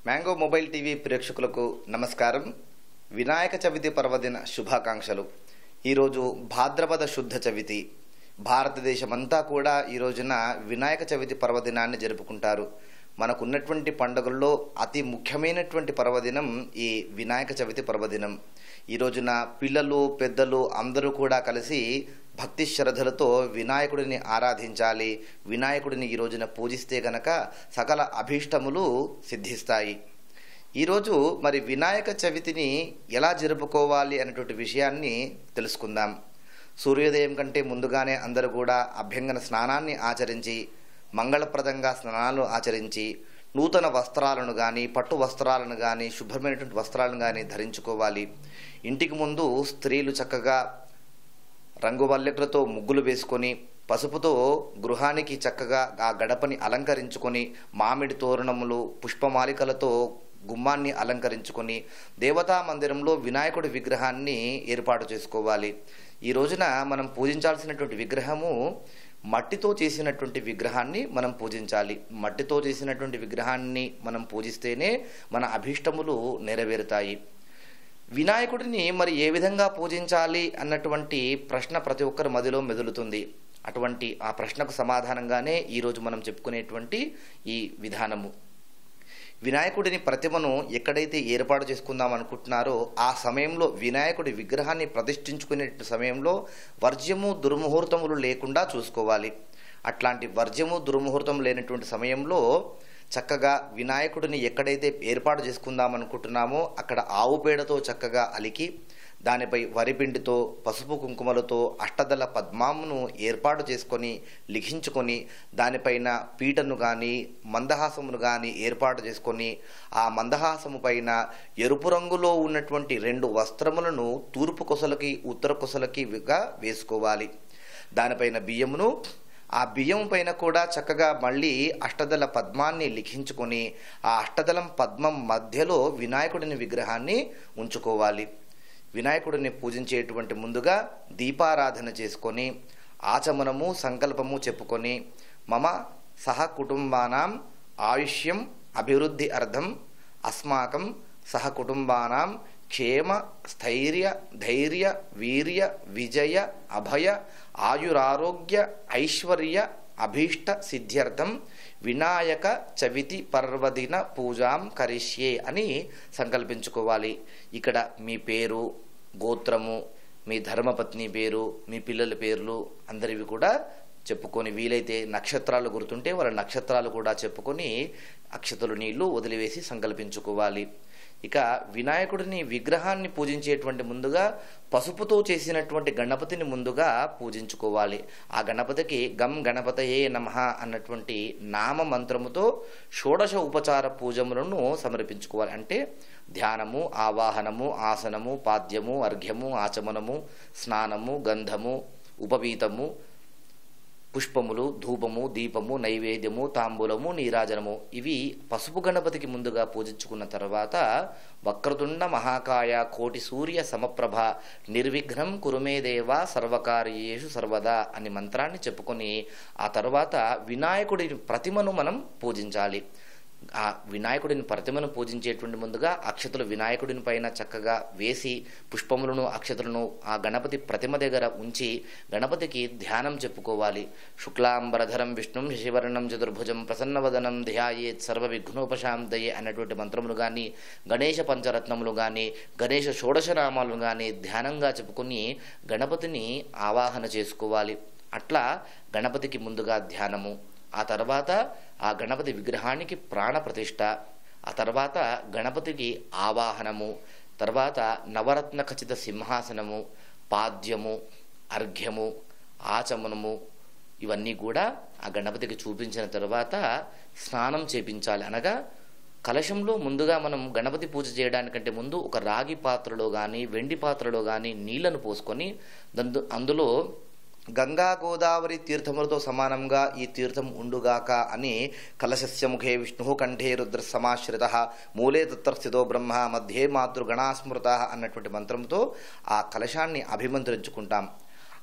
mango mobile TV ప్రేక్షకులకు నమస్కారం వినాయక చవితి పర్వదిన శుభాకాంక్షలు ఈరోజు భాద్రపద శుద్ధ చవితి భారతదేశమంతా కూడా ఈ రోజున వినాయక చవితి పర్వదినాన్ని జరుపుకుంటారు మనకున్నటువంటి పండుగల్లో అతి ముఖ్యమైనటువంటి పర్వదినం ఈ వినాయక చవితి పర్వదినం ఈ రోజున పిల్లలు పెద్దలు అందరూ కూడా కలిసి భక్తి శ్రద్ధలతో వినాయకుడిని ఆరాధించాలి వినాయకుడిని ఈ రోజున పూజిస్తే గనక సకల అభీష్టములు సిద్ధిస్తాయి ఈరోజు మరి వినాయక చవితిని ఎలా జరుపుకోవాలి అనేటువంటి విషయాన్ని తెలుసుకుందాం సూర్యోదయం కంటే ముందుగానే అందరూ కూడా అభ్యంగన స్నానాన్ని ఆచరించి మంగళప్రదంగా స్నానాలు ఆచరించి నూతన వస్త్రాలను కానీ పట్టు వస్త్రాలను కానీ శుభ్రమైనటువంటి వస్త్రాలను కానీ ధరించుకోవాలి ఇంటికి ముందు స్త్రీలు చక్కగా రంగు వల్లెకులతో ముగ్గులు వేసుకొని పసుపుతో గృహానికి చక్కగా ఆ గడపని అలంకరించుకొని మామిడి తోరణములు పుష్పమాలికలతో గుమ్మాన్ని అలంకరించుకొని దేవతా మందిరంలో వినాయకుడి విగ్రహాన్ని ఏర్పాటు చేసుకోవాలి ఈ రోజున మనం పూజించాల్సినటువంటి విగ్రహము మట్టితో చేసినటువంటి విగ్రహాన్ని మనం పూజించాలి మట్టితో చేసినటువంటి విగ్రహాన్ని మనం పూజిస్తేనే మన అభీష్టములు నెరవేరుతాయి వినాయకుడిని మరి ఏ విధంగా పూజించాలి అన్నటువంటి ప్రశ్న ప్రతి ఒక్కరి మదిలో మెదులుతుంది అటువంటి ఆ ప్రశ్నకు సమాధానంగానే ఈరోజు మనం చెప్పుకునేటువంటి ఈ విధానము వినాయకుడిని ప్రతిమను ఎక్కడైతే ఏర్పాటు చేసుకుందాం అనుకుంటున్నారో ఆ సమయంలో వినాయకుడి విగ్రహాన్ని ప్రతిష్ఠించుకునే సమయంలో వర్జ్యము దుర్ముహూర్తములు లేకుండా చూసుకోవాలి అట్లాంటి వర్జ్యము దుర్ముహూర్తం లేనటువంటి సమయంలో చక్కగా వినాయకుడిని ఎక్కడైతే ఏర్పాటు చేసుకుందాం అనుకుంటున్నామో అక్కడ ఆవు పేడతో చక్కగా అలికి దానిపై వరిపిండితో పసుపు కుంకుమలతో అష్టదళ పద్మామును ఏర్పాటు చేసుకొని లిఖించుకొని దానిపైన పీటను కానీ మందహాసమును కానీ ఏర్పాటు చేసుకొని ఆ మందహాసము పైన ఎరుపు రంగులో ఉన్నటువంటి రెండు వస్త్రములను తూర్పు కొసలకి ఉత్తర కొసలకిగా వేసుకోవాలి దానిపైన బియ్యమును ఆ బియ్యం పైన కూడా చక్కగా మళ్ళీ అష్టదళ పద్మాన్ని లిఖించుకొని ఆ అష్టదళం పద్మం మధ్యలో వినాయకుడిని విగ్రహాన్ని ఉంచుకోవాలి వినాయకుడిని పూజించేటువంటి ముందుగా దీపారాధన చేసుకొని ఆచమనము సంకల్పము చెప్పుకొని మమ సహ కుటుంబానాం ఆయుష్యం అభివృద్ధి అర్థం అస్మాకం సహ కుటుంబానాం క్షేమ స్థైర్య ధైర్య వీర్య విజయ అభయ ఆయురారోగ్య ఐశ్వర్య అభీష్ట సిద్ధ్యర్థం వినాయక చవితి పర్వదిన పూజాం కరిష్యే అని సంకల్పించుకోవాలి ఇక్కడ మీ పేరు గోత్రము మీ ధర్మపత్ని పేరు మీ పిల్లల పేర్లు అందరివి కూడా చెప్పుకొని వీలైతే నక్షత్రాలు గుర్తుంటే వాళ్ళ నక్షత్రాలు కూడా చెప్పుకొని అక్షతలు నీళ్లు వదిలివేసి సంకల్పించుకోవాలి ఇక వినాయకుడిని విగ్రహాన్ని పూజించేటువంటి ముందుగా పసుపుతో చేసినటువంటి గణపతిని ముందుగా పూజించుకోవాలి ఆ గణపతికి గం గణపతయే నమ అన్నటువంటి నామ మంత్రముతో షోడశ ఉపచార పూజములను సమర్పించుకోవాలి అంటే ధ్యానము ఆవాహనము ఆసనము పాద్యము అర్ఘ్యము ఆచమనము స్నానము గంధము ఉపవీతము పుష్పములు ధూపము దీపము నైవేద్యము తాంబూలము నీరాజనము ఇవి పసుపు గణపతికి ముందుగా పూజించుకున్న తర్వాత వక్రతుండ మహాకాయ కోటి సూర్య సమప్రభ నిర్విఘ్నం కురుమే దేవ సర్వకార్యేషు సర్వదా అని మంత్రాన్ని చెప్పుకొని ఆ తర్వాత వినాయకుడి ప్రతిమను మనం పూజించాలి ఆ వినాయకుడిని ప్రతిమను పూజించేటువంటి ముందుగా అక్షతలు వినాయకుడిని పైన చక్కగా వేసి పుష్పములను అక్షతలను ఆ గణపతి ప్రతిమ దగ్గర ఉంచి గణపతికి ధ్యానం చెప్పుకోవాలి శుక్లాంబరధరం విష్ణుం శశివర్ణం చతుర్భుజం ప్రసన్నవదనం ధ్యాయేత్ సర్వ విఘ్నోపశాంతయే అన్నటువంటి మంత్రములు కానీ గణేష పంచరత్నములు కానీ గణేష షోడశ నామాలను కానీ ధ్యానంగా చెప్పుకొని గణపతిని ఆవాహన చేసుకోవాలి అట్లా గణపతికి ముందుగా ధ్యానము ఆ తర్వాత ఆ గణపతి విగ్రహానికి ప్రాణ ప్రతిష్ట ఆ తర్వాత గణపతికి ఆవాహనము తర్వాత నవరత్న ఖచ్చిత సింహాసనము పాద్యము అర్ఘ్యము ఆచమనము ఇవన్నీ కూడా ఆ గణపతికి చూపించిన తర్వాత స్నానం చేపించాలి అనగా కలశంలో ముందుగా మనం గణపతి పూజ చేయడానికంటే ముందు ఒక రాగి పాత్రలో కానీ వెండి పాత్రలో కానీ నీళ్లను పోసుకొని దందు అందులో గంగా గోదావరి తీర్థములతో సమానంగా ఈ తీర్థం ఉండుగాక అని కలశస్య ముఖే విష్ణు కంఠే రుద్ర సమాశ్రిత మూలే తత్ర స్థితో బ్రహ్మ మధ్యే మాతృగణాస్మృత అన్నటువంటి మంత్రంతో ఆ కలశాన్ని అభిమంత్రించుకుంటాం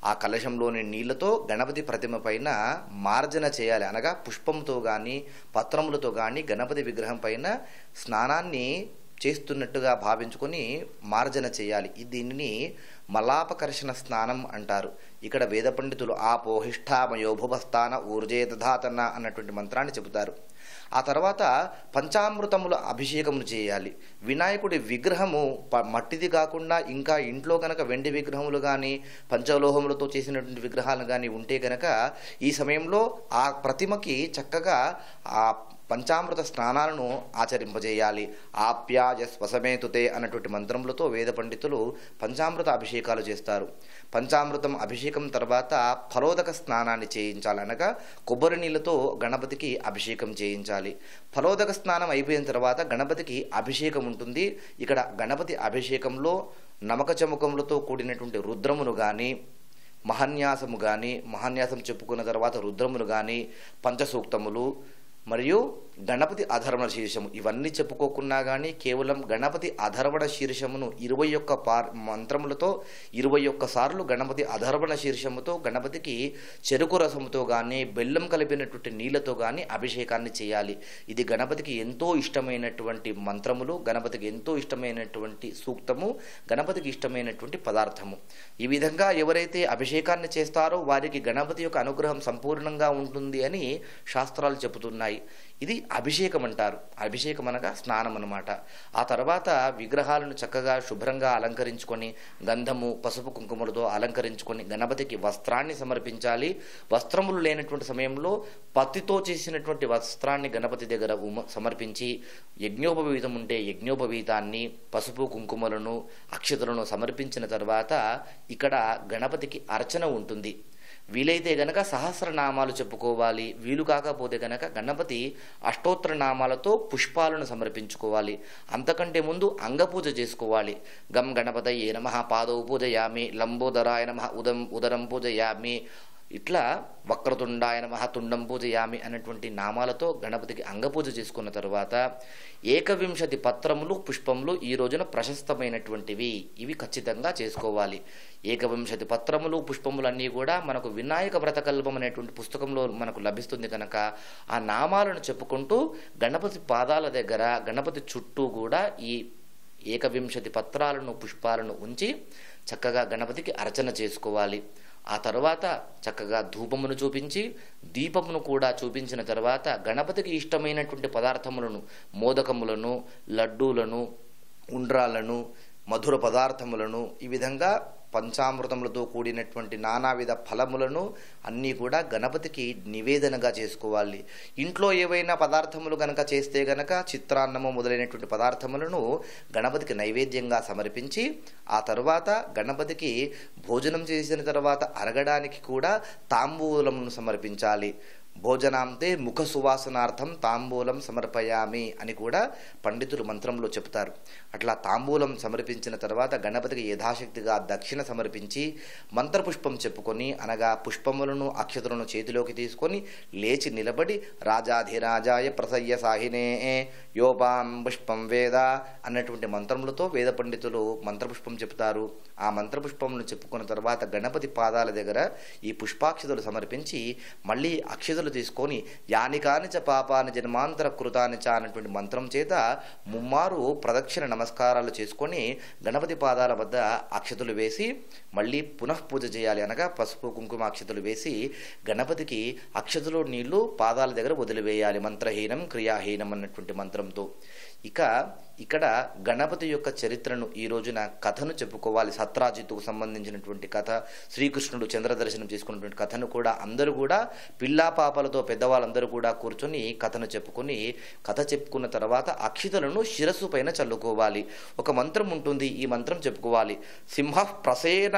ఆ కలశంలోని నీళ్లతో గణపతి ప్రతిమ పైన మార్జన చేయాలి అనగా పుష్పంతో కానీ పత్రములతో కానీ గణపతి విగ్రహం పైన స్నానాన్ని చేస్తున్నట్టుగా భావించుకొని మార్జన చేయాలి ఈ దీనిని మలాపకర్షణ స్నానం అంటారు ఇక్కడ వేద పండితులు ఆ పోహిష్ఠామయో భువస్థాన ఊర్జే దధాతన అన్నటువంటి మంత్రాన్ని చెబుతారు ఆ తర్వాత పంచామృతముల అభిషేకములు చేయాలి వినాయకుడి విగ్రహము ప- మట్టిది కాకుండా ఇంకా ఇంట్లో కనుక వెండి విగ్రహములు కానీ పంచలోహములతో చేసినటువంటి విగ్రహాలు కానీ ఉంటే కనుక ఈ సమయంలో ఆ ప్రతిమకి చక్కగా ఆ పంచామృత స్నానాలను ఆచరింపజేయాలి ఆప్యాయ స్వసమేతుతే అన్నటువంటి మంత్రములతో వేద పండితులు పంచామృత అభిషేకాలు చేస్తారు పంచామృతం అభిషేకం తర్వాత ఫలోదక స్నానాన్ని చేయించాలి అనగా కొబ్బరి నీళ్ళతో గణపతికి అభిషేకం చేయించాలి ఫలోదక స్నానం అయిపోయిన తర్వాత గణపతికి అభిషేకం ఉంటుంది ఇక్కడ గణపతి అభిషేకంలో నమక చముకములతో కూడినటువంటి రుద్రమును కానీ మహాన్యాసము కానీ మహాన్యాసం చెప్పుకున్న తర్వాత రుద్రమును కానీ పంచసూక్తములు మరియు గణపతి అధర్వణ శీర్షము ఇవన్నీ చెప్పుకోకున్నా కానీ కేవలం గణపతి అధర్వణ శీర్షమును ఇరవై ఒక్క పార్ మంత్రములతో ఇరవై ఒక్క సార్లు గణపతి అధర్వణ శీర్షముతో గణపతికి చెరుకు రసముతో కానీ బెల్లం కలిపినటువంటి నీళ్లతో కానీ అభిషేకాన్ని చేయాలి ఇది గణపతికి ఎంతో ఇష్టమైనటువంటి మంత్రములు గణపతికి ఎంతో ఇష్టమైనటువంటి సూక్తము గణపతికి ఇష్టమైనటువంటి పదార్థము ఈ విధంగా ఎవరైతే అభిషేకాన్ని చేస్తారో వారికి గణపతి యొక్క అనుగ్రహం సంపూర్ణంగా ఉంటుంది అని శాస్త్రాలు చెబుతున్నాయి ఇది అభిషేకం అంటారు అభిషేకం అనగా స్నానం అన్నమాట ఆ తర్వాత విగ్రహాలను చక్కగా శుభ్రంగా అలంకరించుకొని గంధము పసుపు కుంకుమలతో అలంకరించుకొని గణపతికి వస్త్రాన్ని సమర్పించాలి వస్త్రములు లేనటువంటి సమయంలో పత్తితో చేసినటువంటి వస్త్రాన్ని గణపతి దగ్గర ఉమ- సమర్పించి యజ్ఞోపవీతం ఉంటే యజ్ఞోపవీతాన్ని పసుపు కుంకుమలను అక్షతలను సమర్పించిన తర్వాత ఇక్కడ గణపతికి అర్చన ఉంటుంది వీలైతే గనక సహస్రనామాలు చెప్పుకోవాలి వీలు కాకపోతే గనక గణపతి అష్టోత్తర నామాలతో పుష్పాలను సమర్పించుకోవాలి అంతకంటే ముందు అంగపూజ చేసుకోవాలి గం గణపతయే నమ పాదవు పూజయామి లంబోదరాయ నమ ఉదం ఉదరం పూజయామి ఇట్లా వక్రతుండాయ నమ తుండం పూజయామి అనేటువంటి నామాలతో గణపతికి అంగపూజ చేసుకున్న తర్వాత ఏకవింశతి పత్రములు పుష్పములు ఈ రోజున ప్రశస్తమైనటువంటివి ఇవి ఖచ్చితంగా చేసుకోవాలి ఏకవింశతి పత్రములు పుష్పములన్నీ కూడా మనకు వినాయక వ్రతకల్పం అనేటువంటి పుస్తకంలో మనకు లభిస్తుంది కనుక ఆ నామాలను చెప్పుకుంటూ గణపతి పాదాల దగ్గర గణపతి చుట్టూ కూడా ఈ ఏకవింశతి పత్రాలను పుష్పాలను ఉంచి చక్కగా గణపతికి అర్చన చేసుకోవాలి ఆ తర్వాత చక్కగా ధూపమును చూపించి దీపమును కూడా చూపించిన తర్వాత గణపతికి ఇష్టమైనటువంటి పదార్థములను మోదకములను లడ్డూలను ఉండ్రాలను మధుర పదార్థములను ఈ విధంగా పంచామృతములతో కూడినటువంటి నానావిధ ఫలములను అన్నీ కూడా గణపతికి నివేదనగా చేసుకోవాలి ఇంట్లో ఏవైనా పదార్థములు గనక చేస్తే గనక చిత్రాన్నము మొదలైనటువంటి పదార్థములను గణపతికి నైవేద్యంగా సమర్పించి ఆ తర్వాత గణపతికి భోజనం చేసిన తర్వాత అరగడానికి కూడా తాంబూలమును సమర్పించాలి భోజనాంతే ముఖ సువాసనార్థం తాంబూలం సమర్పయామి అని కూడా పండితులు మంత్రంలో చెప్తారు అట్లా తాంబూలం సమర్పించిన తర్వాత గణపతికి యథాశక్తిగా దక్షిణ సమర్పించి మంత్రపుష్పం చెప్పుకొని అనగా పుష్పములను అక్షతులను చేతిలోకి తీసుకొని లేచి నిలబడి రాజాధిరాజాయ ప్రసయ్య సాహినే యోపాం పుష్పం వేద అన్నటువంటి మంత్రములతో వేద పండితులు మంత్రపుష్పం చెప్తారు ఆ మంత్రపుష్పములను చెప్పుకున్న తర్వాత గణపతి పాదాల దగ్గర ఈ పుష్పాక్షతలు సమర్పించి మళ్ళీ అక్షతలు తీసుకొని యానికాని చ పాపాని జన్మాంతర కృతాని చ అన్నటువంటి మంత్రం చేత ముమ్మారు ప్రదక్షిణ నమస్కారాలు చేసుకొని గణపతి పాదాల వద్ద అక్షతలు వేసి మళ్ళీ పునః పూజ చేయాలి అనగా పసుపు కుంకుమ అక్షతలు వేసి గణపతికి అక్షతలు నీళ్లు పాదాల దగ్గర వదిలివేయాలి మంత్రహీనం క్రియాహీనం అన్నటువంటి మంత్రంతో ఇక ఇక్కడ గణపతి యొక్క చరిత్రను ఈ రోజున కథను చెప్పుకోవాలి సత్రాజిత్తుకు సంబంధించినటువంటి కథ శ్రీకృష్ణుడు చంద్రదర్శనం చేసుకున్నటువంటి కథను కూడా అందరూ కూడా పిల్లా పాపలతో పెద్దవాళ్ళందరూ కూడా కూర్చొని కథను చెప్పుకొని కథ చెప్పుకున్న తర్వాత అక్షితలను శిరస్సు పైన చల్లుకోవాలి ఒక మంత్రం ఉంటుంది ఈ మంత్రం చెప్పుకోవాలి సింహ ప్రసేన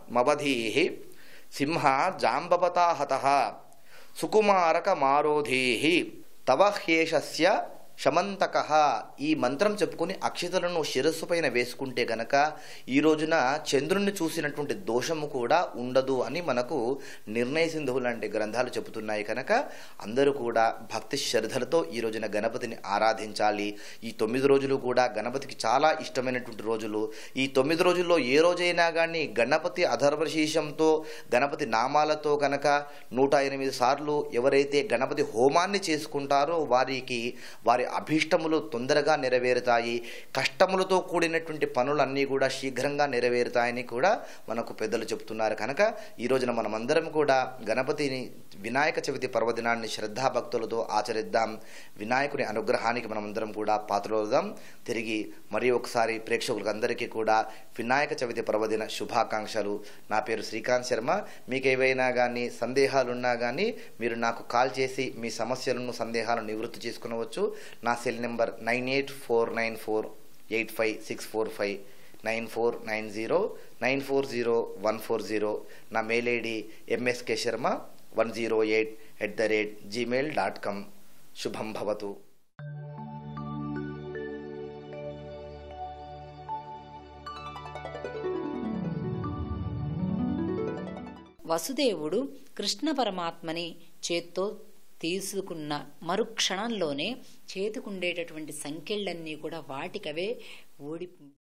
మవధీహి సింహ జాంబవతా హత సుకుమారక మారోధీహి తవ హ్యేషస్య శమంతక ఈ మంత్రం చెప్పుకొని అక్షతలను శిరస్సు పైన వేసుకుంటే గనక ఈ రోజున చంద్రుణ్ణి చూసినటువంటి దోషము కూడా ఉండదు అని మనకు నిర్ణయ సింధువు లాంటి గ్రంథాలు చెబుతున్నాయి కనుక అందరూ కూడా భక్తి శ్రద్ధలతో ఈ రోజున గణపతిని ఆరాధించాలి ఈ తొమ్మిది రోజులు కూడా గణపతికి చాలా ఇష్టమైనటువంటి రోజులు ఈ తొమ్మిది రోజుల్లో ఏ రోజైనా కానీ గణపతి అధర్వశీషంతో గణపతి నామాలతో కనుక నూట ఎనిమిది సార్లు ఎవరైతే గణపతి హోమాన్ని చేసుకుంటారో వారికి వారి అభీష్టములు తొందరగా నెరవేరుతాయి కష్టములతో కూడినటువంటి పనులన్నీ కూడా శీఘ్రంగా నెరవేరుతాయని కూడా మనకు పెద్దలు చెప్తున్నారు కనుక ఈ రోజున మనమందరం కూడా గణపతిని వినాయక చవితి పర్వదినాన్ని శ్రద్ధాభక్తులతో ఆచరిద్దాం వినాయకుని అనుగ్రహానికి మనమందరం కూడా పాత్రలవుదాం తిరిగి మరి ఒకసారి ప్రేక్షకులకు అందరికీ కూడా వినాయక చవితి పర్వదిన శుభాకాంక్షలు నా పేరు శ్రీకాంత్ శర్మ మీకు ఏవైనా కానీ సందేహాలున్నా కానీ మీరు నాకు కాల్ చేసి మీ సమస్యలను సందేహాలను నివృత్తి చేసుకునవచ్చు నా cell number nine eight four nine four eight five six four five nine four nine zero nine four zero one four zero నా mail ID MSK Sharma one zero eight at the rate Gmail dot com శుభం భవతు వసుదేవుడు కృష్ణ పరమాత్మని చేత్తో తీసుకున్న మరుక్షణంలోనే చేతికుండేటటువంటి సంఖ్యలన్నీ కూడా వాటికవే ఓడి